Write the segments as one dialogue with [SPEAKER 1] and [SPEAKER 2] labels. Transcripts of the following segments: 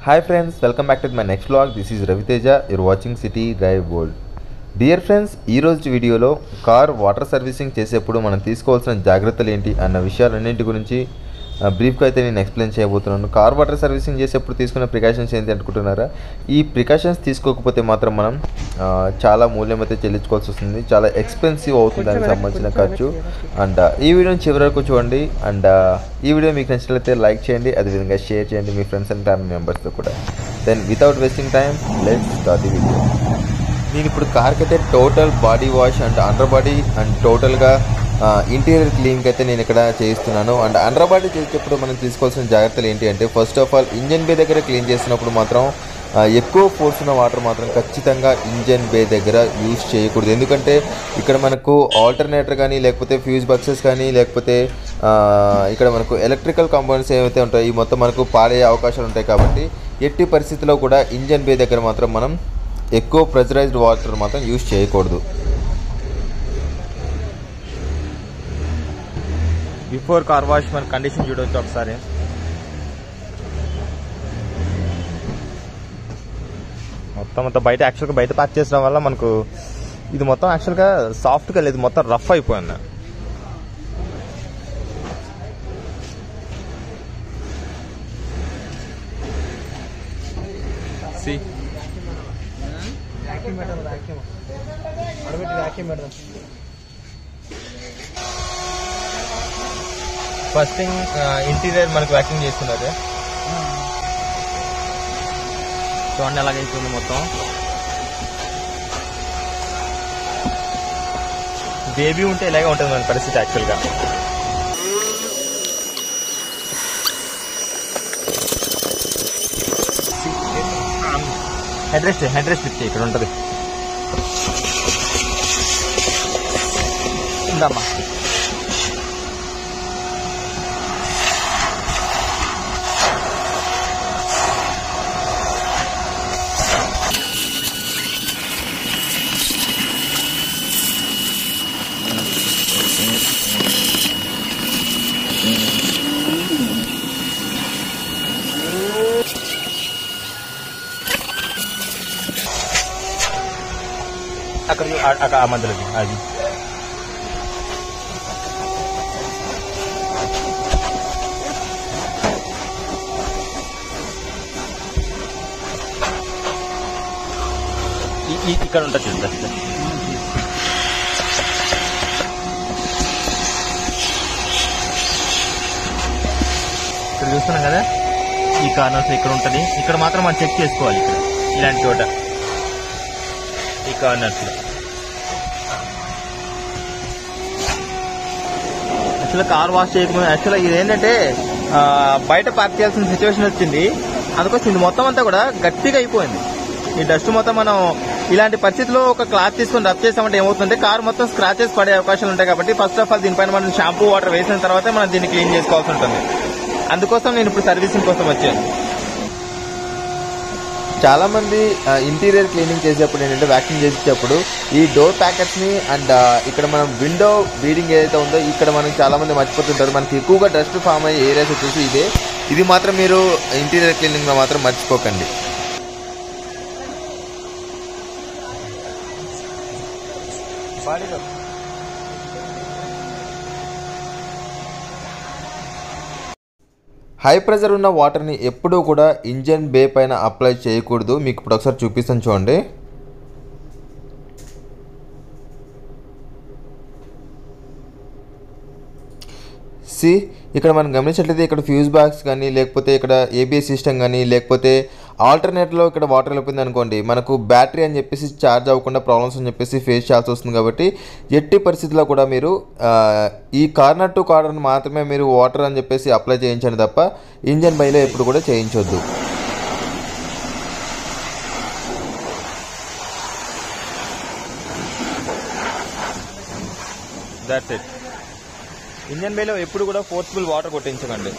[SPEAKER 1] Hi friends welcome back to my next vlog this is Raviteja you're watching city drive world dear friends ఈ రోజు వీడియోలో car water servicing చేసేప్పుడు మనం తీసుకోవాల్సిన జాగ్రత్తలు ఏంటి అన్న విషయాలన్నింటి గురించి బ్రీఫ్గా అయితే నేను ఎక్స్ప్లెయిన్ చేయబోతున్నాను కార్ వాటర్ సర్వీసింగ్ చేసేప్పుడు తీసుకున్న ప్రికాషన్స్ ఏంటి అనుకుంటున్నారా ఈ ప్రికాషన్స్ తీసుకోకపోతే మాత్రం మనం ఆ, చాలా మూల్యం అయితే చెల్లించుకోవాల్సి వస్తుంది చాలా ఎక్స్పెన్సివ్ అవుతుంది దానికి సంబంధించిన ఖర్చు అండ్ ఈ వీడియోని చివరి వరకు చూడండి అండ్ ఈ వీడియో మీకు నచ్చినట్లయితే లైక్ చేయండి అదేవిధంగా షేర్ చేయండి మీ ఫ్రెండ్స్ అండ్ ఫ్యామిలీ మెంబర్స్తో కూడా then without wasting time let start the video నేను ఇప్పుడు కార్కి అయితే total body wash and under body and టోటల్గా ఇంటీరియర్ క్లీన్కి అయితే నేను ఇక్కడ చేయిస్తున్నాను అండ్ అండర్ బాడీ చేసేటప్పుడు మనం తీసుకోవాల్సిన జాగ్రత్తలు ఏంటి అంటే first of all engine bay దగ్గర క్లీన్ చేసినప్పుడు మాత్రం ఆ, ఎక్కువ ఫోర్స్ ఉన్న వాటర్ మాత్రం ఖచ్చితంగా ఇంజన్ బే దగ్గర యూజ్ చేయకూడదు ఎందుకంటే ఇక్కడ మనకు ఆల్టర్నేటర్ కానీ లేకపోతే ఫ్యూజ్ బాక్సెస్ కానీ లేకపోతే ఆ, ఇక్కడ మనకు ఎలక్ట్రికల్ కాంపౌండ్స్ ఏవైతే ఉంటాయో ఈ మొత్తం మనకు పాడయ్యే అవకాశాలు ఉంటాయి కాబట్టి ఎట్టి పరిస్థితిలో కూడా ఇంజన్ బే దగ్గర మాత్రం మనం ఎక్కువ ప్రెజరైజ్డ్ వాటర్ మాత్రం యూజ్ చేయకూడదు
[SPEAKER 2] బిఫోర్ కార్ వాష్ మన కండిషన్ చూడవచ్చు ఒకసారి మొత్తం అంతా బయట యాక్చువల్గా బయట ప్యాక్ చేసడం వల్ల మనకు ఇది మొత్తం యాక్చువల్గా సాఫ్ట్గా లేదు మొత్తం రఫ్ అయిపోయింది సి ఫస్ట్ థింగ్ ఇంటీరియర్ మనకు వ్యాకింగ్ చేస్తున్నారు చూడండి ఎలాగైతుంది మొత్తం బేబీ ఉంటే ఇలాగే ఉంటుంది మన పరిస్థితి యాక్చువల్గా హెడ్ రెస్ట్ హెడ్ రెస్ట్ ఇచ్చే ఇక్కడ ఉంటుంది ఉందమ్మా అక్కడ చూ- ఆ- అక్కడ ఆ మధ్యలోకి అది ఈ- ఈ- ఇక్కడ ఉంటుంది చూడు just. ఇక్కడ చూస్తున్నాం కదా ఈ కార్నర్స్ ఇక్కడ ఉంటుంది ఇక్కడ మాత్రం మనం చెక్ చేసుకోవాలి ఇక్కడ ఇలాంటి చోట ఈ కార్నర్స్ లో యాక్చువల్గా కార్ వాష్ చేయకముందు యాక్చువల్గా ఇది ఏంటంటే ఆ, బయట పార్క్ చేయాల్సిన సిచ్యువేషన్ వచ్చింది అందుకోసం ఇది మొత్తం అంతా కూడా గట్టిగా అయిపోయింది ఈ డస్ట్ మొత్తం మనం ఇలాంటి పరిస్థితిలో ఒక క్లాత్ తీసుకొని రబ్ చేసామంటే ఏమవుతుందంటే కార్ మొత్తం స్క్రాచెస్ పడే అవకాశాలు ఉంటాయి కాబట్టి ఫస్ట్ ఆఫ్ ఆల్ దీనిపైన మనం షాంపూ వాటర్ వేసిన తర్వాతే మనం దీన్ని క్లీన్ చేసుకోవాల్సి ఉంటుంది అందుకోసం నేను ఇప్పుడు సర్వీసింగ్ కోసం వచ్చాను
[SPEAKER 1] చాలా మంది ఇంటీరియర్ క్లీనింగ్ చేసేటప్పుడు ఏంటంటే వ్యాక్సింగ్ చేసేటప్పుడు ఈ డోర్ ప్యాకెట్స్ని అండ్ ఇక్కడ మనం విండో బీడింగ్ ఏదైతే ఉందో ఇక్కడ మనం చాలా మంది మర్చిపోతుంటారు మనకి ఎక్కువగా డస్ట్ ఫామ్ అయ్యే ఏరియాస్ వచ్చేసి ఇదే ఇది మాత్రం మీరు ఇంటీరియర్ క్లీనింగ్లో మాత్రం మర్చిపోకండి హై ప్రెజర్ ఉన్న వాటర్ని ఎప్పుడూ కూడా ఇంజన్ బే పైన అప్లై చేయకూడదు మీకు ఇప్పుడు ఒకసారి చూపిస్తాను చూడండి సి ఇక్కడ మనం గమనించినట్లయితే ఇక్కడ ఫ్యూజ్ బాక్స్ కానీ లేకపోతే ఇక్కడ ఏబిఎస్ సిస్టమ్ కానీ లేకపోతే ఆల్టర్నేట్లో ఇక్కడ వాటర్ వెళ్ళిపోయింది అనుకోండి మనకు బ్యాటరీ అని చెప్పేసి ఛార్జ్ అవ్వకుండా ప్రాబ్లమ్స్ అని చెప్పేసి ఫేస్ చేయాల్సి వస్తుంది కాబట్టి ఎట్టి పరిస్థితుల్లో కూడా మీరు ఆ, ఈ కార్నర్ టు కార్నర్ మాత్రమే మీరు వాటర్ అని చెప్పేసి అప్లై చేయించండి తప్ప ఇంజన్ బైలో ఎప్పుడు కూడా చేయించొద్దు
[SPEAKER 2] దాట్స్ ఇట్ ఇంజన్ బేలో ఎప్పుడు కూడా ఫోర్స్ఫుల్ వాటర్ కొట్టించకండి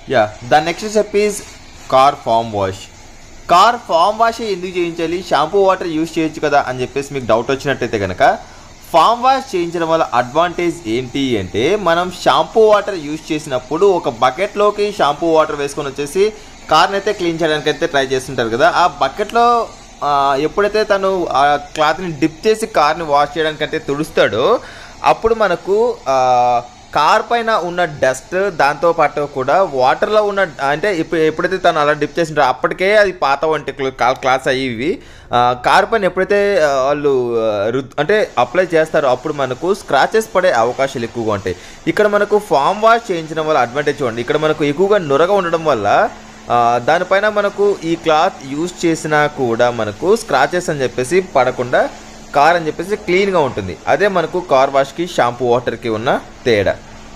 [SPEAKER 1] yeah the next step is car foam wash car foam wash ఎందుకు చేయించాలి షాంపూ వాటర్ యూజ్ చేయొచ్చు కదా అని చెప్పేసి మీకు డౌట్ వచ్చినట్టయితే కనుక ఫామ్ వాష్ చేయించడం వల్ల అడ్వాంటేజ్ ఏంటి అంటే మనం షాంపూ వాటర్ యూజ్ చేసినప్పుడు ఒక బకెట్లోకి షాంపూ వాటర్ వేసుకొని వచ్చేసి కార్ని అయితే క్లీన్ చేయడానికి అయితే ట్రై చేస్తుంటారు కదా ఆ బకెట్లో ఆ, ఎప్పుడైతే తను ఆ క్లాత్ని డిప్ చేసి కార్ని వాష్ చేయడానికి అయితే తుడుస్తాడో అప్పుడు మనకు ఆ, కార్ పైన ఉన్న డస్ట్ దాంతో పాటు కూడా వాటర్లో ఉన్న అంటే ఇప్పుడు ఎప్పుడైతే తను అలా డిప్ చేసింటారో అప్పటికే అది పాత వంటి క్లాస్ అయ్యి ఇవి ఆ, కార్ పైన ఎప్పుడైతే ఆ, వాళ్ళు ఆ, రుద్ అంటే అప్లై చేస్తారో అప్పుడు మనకు స్క్రాచెస్ పడే అవకాశాలు ఎక్కువగా ఉంటాయి ఇక్కడ మనకు ఫామ్ వాష్ చేయించడం వల్ల అడ్వాంటేజ్ చూడండి ఇక్కడ మనకు ఎక్కువగా నురగ ఉండడం వల్ల ఆ, దానిపైన మనకు ఈ క్లాత్ యూజ్ చేసినా కూడా మనకు స్క్రాచెస్ అని చెప్పేసి పడకుండా కార్ అని చెప్పేసి క్లీన్గా ఉంటుంది అదే మనకు కార్ వాష్కి షాంపూ వాటర్కి ఉన్న తేడా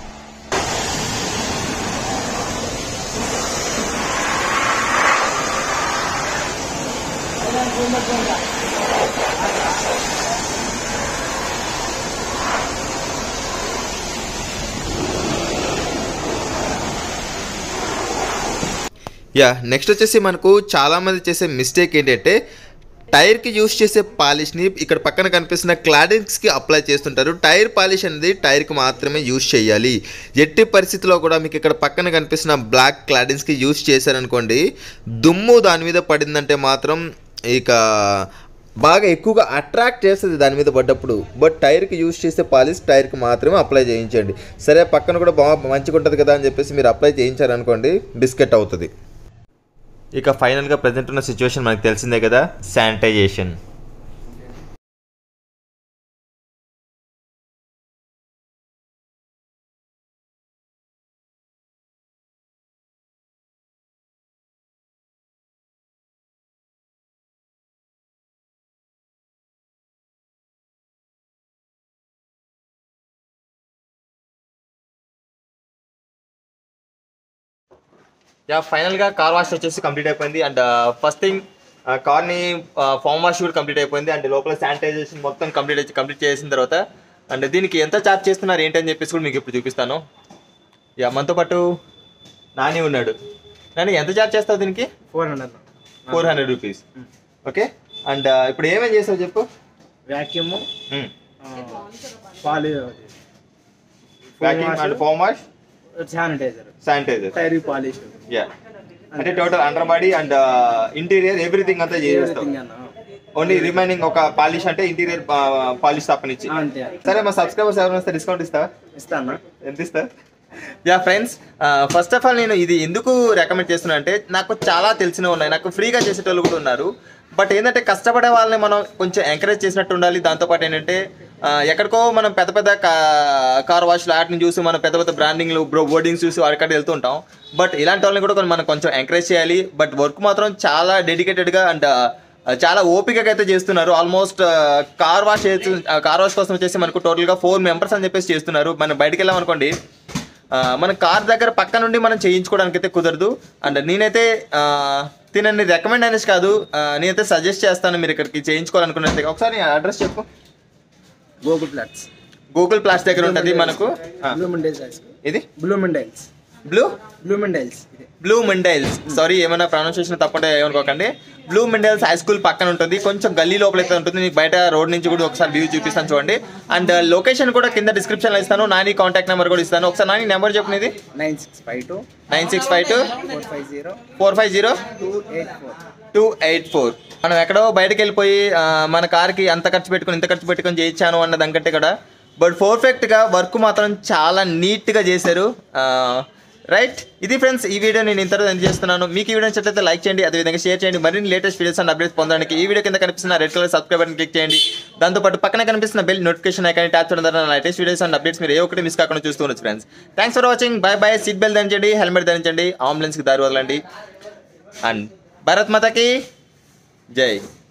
[SPEAKER 1] యా నెక్స్ట్ వచ్చేసి మనకు చాలామంది చేసే మిస్టేక్ ఏంటంటే టైర్కి యూస్ చేసే పాలిష్ని ఇక్కడ పక్కన కనిపిస్తున్న క్లాడింగ్స్కి అప్లై చేస్తుంటారు టైర్ పాలిష్ అనేది టైర్కి మాత్రమే యూస్ చేయాలి ఎట్టి పరిస్థితిలో కూడా మీకు ఇక్కడ పక్కన కనిపిస్తున్న బ్లాక్ క్లాడింగ్స్కి యూస్ చేశారనుకోండి దుమ్ము దాని మీద పడిందంటే మాత్రం ఇక బాగా ఎక్కువగా అట్రాక్ట్ చేస్తుంది దాని మీద పడ్డప్పుడు బట్ టైర్కి యూస్ చేసే పాలిష్ టైర్కి మాత్రమే అప్లై చేయించండి సరే పక్కన కూడా బాగా మంచిగా ఉంటుంది కదా అని చెప్పేసి మీరు అప్లై చేయించారనుకోండి బిస్కెట్ అవుతుంది ఇక ఫైనల్గా ప్రజెంట్ ఉన్న సిచ్యువేషన్ మనకు తెలిసిందే కదా శానిటైజేషన్ యా ఫైనల్గా కార్ వాష్ వచ్చేసి కంప్లీట్ అయిపోయింది అండ్ ఫస్ట్ థింగ్ కార్ని ఫామ్ వాష్ కూడా కంప్లీట్ అయిపోయింది అండ్ లోపల శానిటైజేషన్ మొత్తం కంప్లీట్ కంప్లీట్ చేసిన తర్వాత అండ్ దీనికి ఎంత ఛార్జ్ చేస్తున్నారు ఏంటని చెప్పేసి కూడా మీకు ఇప్పుడు చూపిస్తాను యా మనతో పాటు నాని ఉన్నాడు నాని ఎంత ఛార్జ్ చేస్తావు దీనికి
[SPEAKER 2] four hundred
[SPEAKER 1] four hundred rupees okay and ఇప్పుడు ఏమేం చేస్తావు చెప్పు
[SPEAKER 2] వ్యాక్యూమ్
[SPEAKER 1] Hmm.
[SPEAKER 2] పాలి
[SPEAKER 1] Vacuum and foam wash
[SPEAKER 2] sanitizer
[SPEAKER 1] sanitizer
[SPEAKER 2] tyre polish
[SPEAKER 1] yeah అంటే total under body and interior everything అంతా చేసేస్తావు ఓన్లీ రిమైనింగ్ ఒక పాలిష్ అంటే ఇంటీరియర్ పాలిష్ తప్పనిచ్చి
[SPEAKER 2] అంతే
[SPEAKER 1] సరే మా సబ్స్క్రైబర్స్ ఎవరైనా వస్తే డిస్కౌంట్ ఇస్తావా
[SPEAKER 2] ఇస్తానా
[SPEAKER 1] ఎంత ఇస్తా yeah friends first of all నేను ఇది ఎందుకు రికమెండ్ చేస్తున్నా అంటే నాకు చాలా తెలిసిన ఉన్నాయి నాకు ఫ్రీగా చేసేటోళ్ళు కూడా ఉన్నారు బట్ ఏంటంటే కష్టపడే వాళ్ళని మనం కొంచెం ఎంకరేజ్ చేసినట్టు ఉండాలి దాంతోపాటు ఏంటంటే ఆ, ఎక్కడికో మనం పెద్ద పెద్ద కార్ వాష్లు వాటిని చూసి మనం పెద్ద పెద్ద బ్రాండింగ్లు బ్రో బోర్డింగ్స్ చూసి అక్కడ వెళ్తూ ఉంటాం బట్ ఇలాంటి వాళ్ళని కూడా కొంచెం మనం కొంచెం ఎంకరేజ్ చేయాలి బట్ వర్క్ మాత్రం చాలా డెడికేటెడ్గా అండ్ చాలా ఓపికగా అయితే చేస్తున్నారు almost car wash car wash కోసం వచ్చేసి మనకు టోటల్గా ఫోర్ మెంబర్స్ అని చెప్పేసి చేస్తున్నారు మనం బయటికి వెళ్ళామనుకోండి ఆ, మన కార్ దగ్గర పక్క నుండి మనం చేయించుకోవడానికి అయితే కుదరదు అండ్ నేనైతే ఆ, తినని రికమెండ్ అనేసి కాదు ఆ, నేనైతే సజెస్ట్ చేస్తాను మీరు ఇక్కడికి చేయించుకోవాలనుకున్నట్టు ఒకసారి అడ్రస్ చెప్పు
[SPEAKER 2] గూగుల్ ప్లాట్స్
[SPEAKER 1] గూగుల్ ప్లాస్ దగ్గర ఉంటుంది మనకు ఆ,
[SPEAKER 2] బ్లూమెండైల్స్ హై స్కూల్
[SPEAKER 1] ఇది
[SPEAKER 2] బ్లూమెండైల్స్
[SPEAKER 1] బ్లూ
[SPEAKER 2] బ్లూమెండైల్స్ ఇది
[SPEAKER 1] బ్లూ మిండైల్స్ సారీ ఏమైనా ప్రొనౌన్సియేషన్ తప్పంటే ఏమనుకోకండి బ్లూ మిండైల్స్ హై స్కూల్ పక్కన ఉంటుంది కొంచెం గల్లీ లోపల అయితే ఉంటుంది మీకు బయట రోడ్ నుంచి కూడా ఒకసారి వ్యూ చూపిస్తాను చూడండి అండ్ లొకేషన్ కూడా కింద డిస్క్రిప్షన్లో ఇస్తాను నాని కాంటాక్ట్ నెంబర్ కూడా ఇస్తాను ఒకసారి నాని నెంబర్ చెప్పినది
[SPEAKER 2] nine six five two
[SPEAKER 1] nine six five two
[SPEAKER 2] four five zero
[SPEAKER 1] four five zero
[SPEAKER 2] two eight four
[SPEAKER 1] two eight four మనం ఎక్కడో బయటకు వెళ్ళిపోయి ఆ, మన కార్కి అంత ఖర్చు పెట్టుకుని ఇంత ఖర్చు పెట్టుకొని చేయించాను అన్న దానికంటే కూడా బట్ పర్ఫెక్ట్గా వర్క్ మాత్రం చాలా నీట్గా చేశారు రైట్ ఇది ఫ్రెండ్స్ ఈ వీడియో నేను ఇంతలో ఎండ్ చేస్తున్నాను మీకు ఈ వీడియో నచ్చినట్లయితే లైక్ చేయండి అదేవిధంగా షేర్ చేయండి మరిన్ని లేటెస్ట్ వీడియోస్ అండ్ అప్డేట్స్ పొందడానికి ఈ వీడియో కింద కనిపిస్తున్న red colour subscribe button click చేయండి దాంతోపాటు పక్కన కనిపిస్తున్న బెల్ నోటిఫికేషన్ ఐకాన్ ట్యాప్ చేయడం ద్వారా లేటెస్ట్ వీడియోస్ అండ్ అప్డేట్స్ మీరు ఏ ఒక్కటి మిస్ కాకుండా చూస్తూ ఉండొచ్చు friends thanks for watching bye bye seat belt ధరించండి హెల్మెట్ ధరించండి అంబులెన్స్కి దారి వదలండి అండ్ భారత్ మాతకి జై